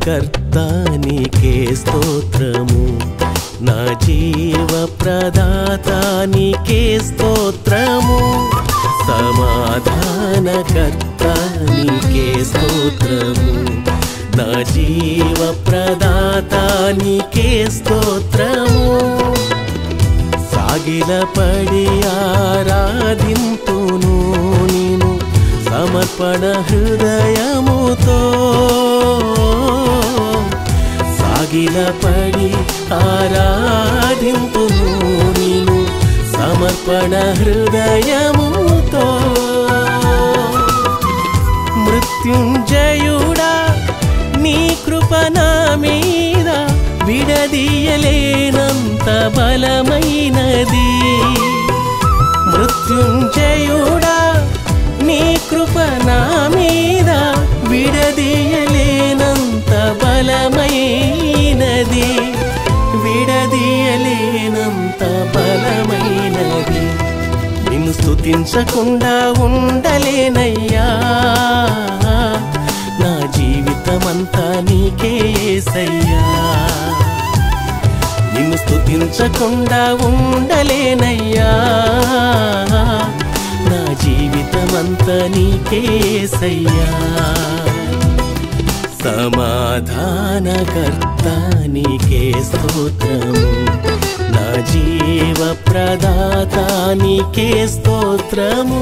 సమాధానకర్త నీకే స్తోత్రము నా జీవ ప్రదాత నీకే స్తోత్రము సమాధానకర్త నీకే స్తోత్రము నా జీవ ప్రదాత నీకే స్తోత్రము సాగిలపడి ఆరాధింతును నేను సమర్పణ హృదయముతో సాగిలపడి ఆరాధింతును నేను సమర్పణ హృదయముతో మృత్యుంజయుడా నీ కృప నా మీద విడదీయలేనంత బలమైనది మృత్యుంజయుడా నీ కృప నా మీద విడదీయలేనంత బలమైనది విడదీయలేనంత బలమైనది నిన్ను స్తుతించకుండా ఉండలేనయ్యా నా జీవితమంతా నీకే యేసయ్యా నిన్ను స్తుతించకుండా ఉండలేనయ్యా నా జీవితమంతా నీకే యేసయ్యా సమాధానకర్త నీకే స్తోత్రము నా జీవ ప్రదాత నీకే స్తోత్రము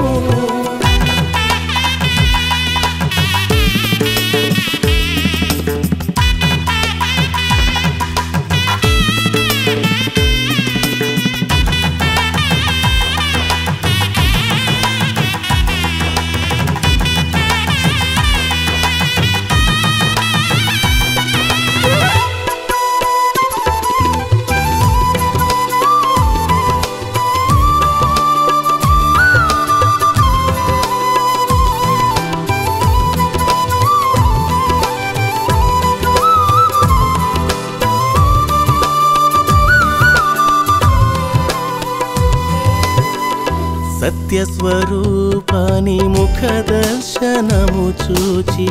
సత్యస్వరూపాని ముఖ దర్శనము చూచి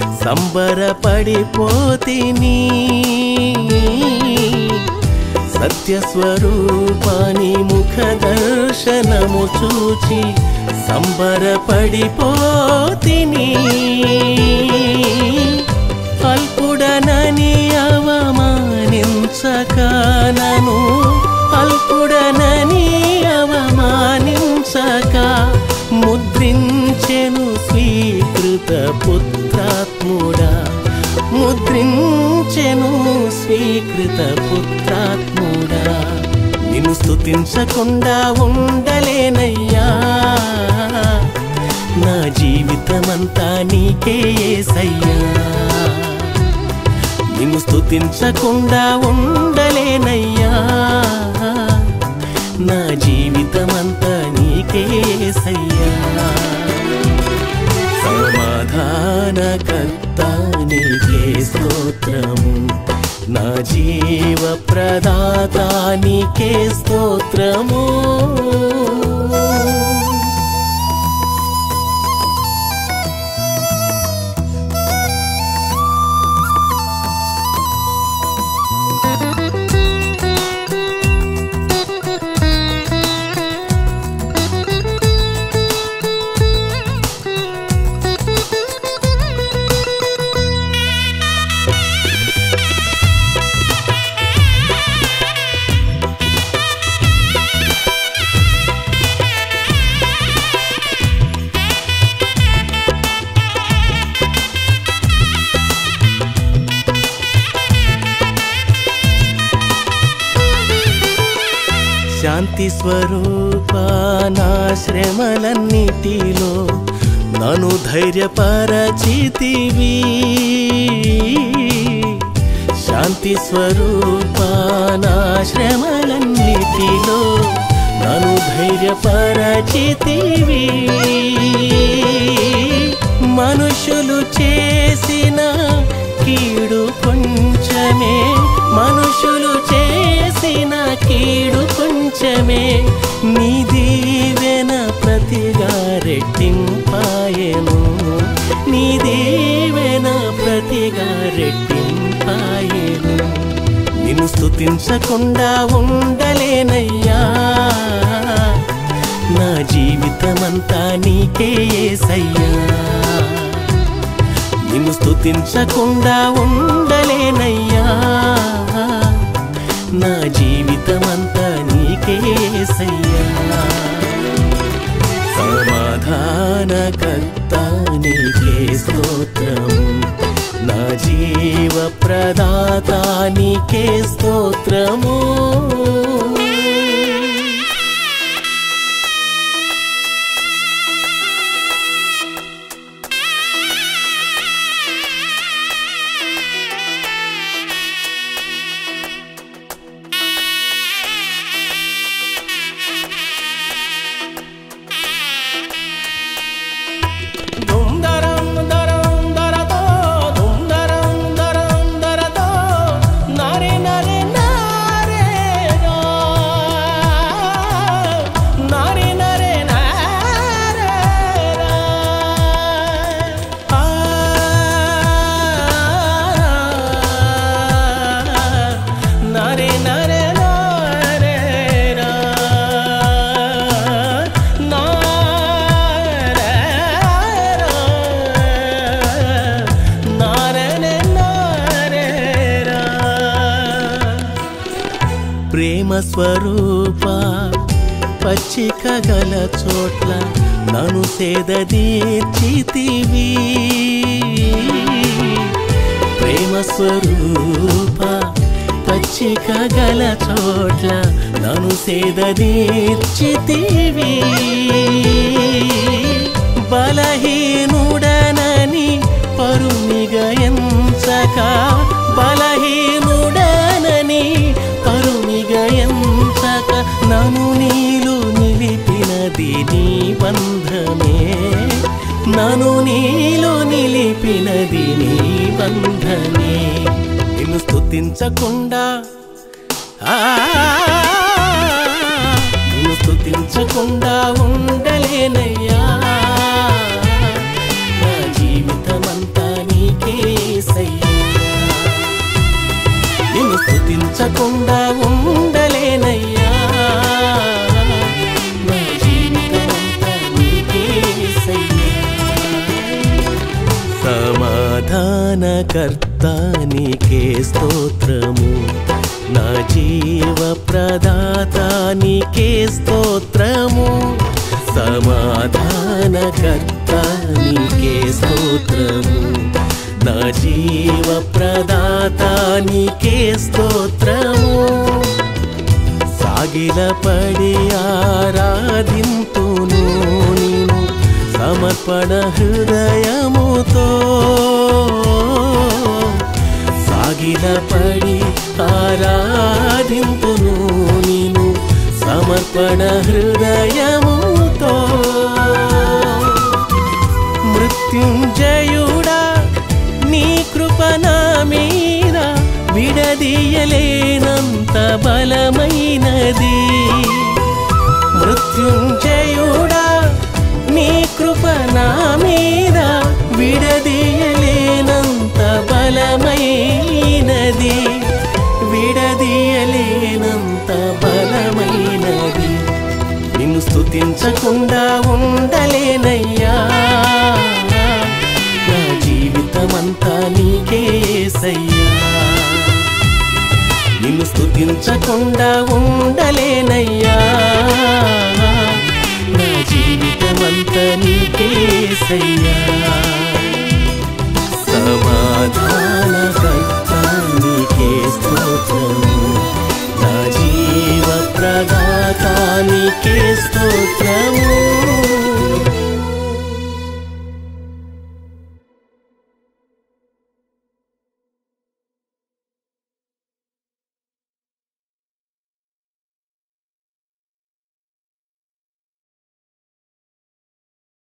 సంబరపడిపోతిని సత్యస్వరూపాని ముఖ దర్శనము చూచి సంబరపడిపోతిని అల్పుడనని అవమానించక నను అల్పుడనని అవమానించక ముద్రించెను స్వీకృత పుత్రాత్ముడా ముద్రించెను స్వీకృత పుత్రాత్ముడా నిన్ను స్తుతించకుండా ఉండలేనయ్యా నా జీవితమంతా నీకే యేసయ్యా నిన్ను స్తుతించకుండా ఉండలేనయ్యా నా జీవితమంతా నీకేసయ్యా సమాధానకర్త నీకే స్తోత్రము నా జీవ ప్రదాత నీకే స్తోత్రము శాంతి స్వరూప నా శ్రమలన్నిటిలో నన్ను ధైర్యపరచితివి శాంతి స్వరూప నా శ్రమలన్నిటిలో నన్ను ధైర్యపరచితివి మనుషులు చేసిన కీడు కొంచెమే మనుషులు చేసిన కీడు కొంచెమే నీ దీవెన ప్రతిగా రెట్టింపాయను నీ దీవెన ప్రతిగా రెట్టి నిన్ను స్తుతించకుండా ఉండలేనయ్యా నా జీవితమంతా నీకే యేసయ్యా నిన్ను స్తుతించకుండా ఉండలేనయ్యా నా జీవితమంతా నీకే యేసయ్యా సమాధానకర్త నీకే స్తోత్రం నా జీవ ప్రదాత నీకే స్తోత్రము దుందరం దరం దరదో దుందరం దరం దరదో నరే నరే నరే రా. నరే నరే నరే రా. ఆ నరే నరే నరే రా. నరే రా. నరే నరే రా. ప్రేమ స్వరూప పచ్చిక గల చోట్ల నను సేదీర్చితివి ప్రేమ స్వరూప పచ్చిక గల చోట్ల నను సేదీర్చితివి బలహీనుడనని పరునిగా ఎంచక బలహీనుడనని పరునిగా ఎంచక నన్ను నీలో నిలిపినది నీ బంధమే నన్ను నీలో నిలిపినది నీ బంధమే నిన్ను స్తుతించకుండా ఆ నిన్ను స్తుతించకుండా ఉండలేనయ్యా నా జీవితమంతా నీకేసయ్యా నిన్ను స్తుతించకుండా ఉండలేనయ్యా నా జీవితమంతా నీకేసయ్యా సమాధానకర్త నీకే స్తోత్రము నా జీవ ప్రదాత నీకే స్తోత్రము సమాధానకర్త నీకే స్తోత్రము నా జీవ ప్రదాత నీకే స్తోత్రము సాగిలపడి ఆరాధింతును నేను సమర్పణ హృదయముతో సాగిలపడి ఆరాధింతును నేను సమర్పణ హృదయముతో మృత్యుంజయుడా నీ కృప నా మీద విడదీయలేనంత బలమైనది మృత్యుంజయుడా నీ కృప నా మీద విడదీయలేనంత బలమైనది విడదీయలేనంత బలమైనది నిన్ను స్తుతించకుండా ఉండలేనయ్యా నా జీవితమంతా నీకేసయ్యా నిన్ను స్తుతించకుండా ఉండలేనయ్యా నా జీవితమంతా నీకేసయ్యా సమాధానకర్త నీకే స్తోత్రము నా జీవ ప్రదాత నీకే స్తోత్రము